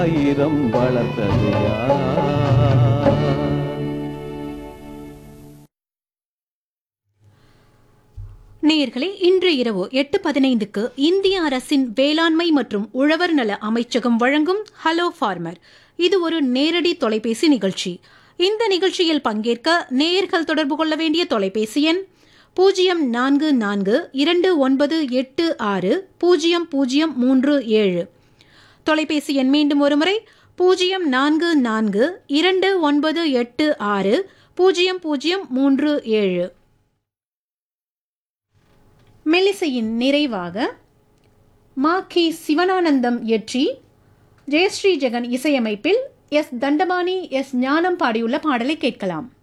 ஆயிரம் வளர்த்தது யார் நேயர்களே இன்று இரவு எட்டு பதினைந்துக்கு இந்திய அரசின் வேளாண்மை மற்றும் உழவர் நல அமைச்சகம் வழங்கும் ஹலோ ஃபார்மர் இது ஒரு நேரடி தொலைபேசி நிகழ்ச்சி இந்த நிகழ்ச்சியில் பங்கேற்க நேயர்கள் தொடர்பு கொள்ள வேண்டிய தொலைபேசி எண் பூஜ்ஜியம் நான்கு நான்கு இரண்டு ஒன்பது எட்டு ஆறு பூஜ்ஜியம் பூஜ்ஜியம் மூன்று ஏழு தொலைபேசி எண் மீண்டும் ஒருமுறை பூஜ்ஜியம் நான்கு நான்கு இரண்டு ஒன்பது எட்டு ஆறு பூஜ்ஜியம் பூஜ்ஜியம் மூன்று ஏழு மெல்லிசையின் நிறைவாக மா கி சிவனானந்தம் இயற்றி ஜெயஸ்ரீ ஜெகன் இசையமைப்பில் எஸ் தண்டபாணி எஸ் ஞானம் பாடியுள்ள பாடலை கேட்கலாம்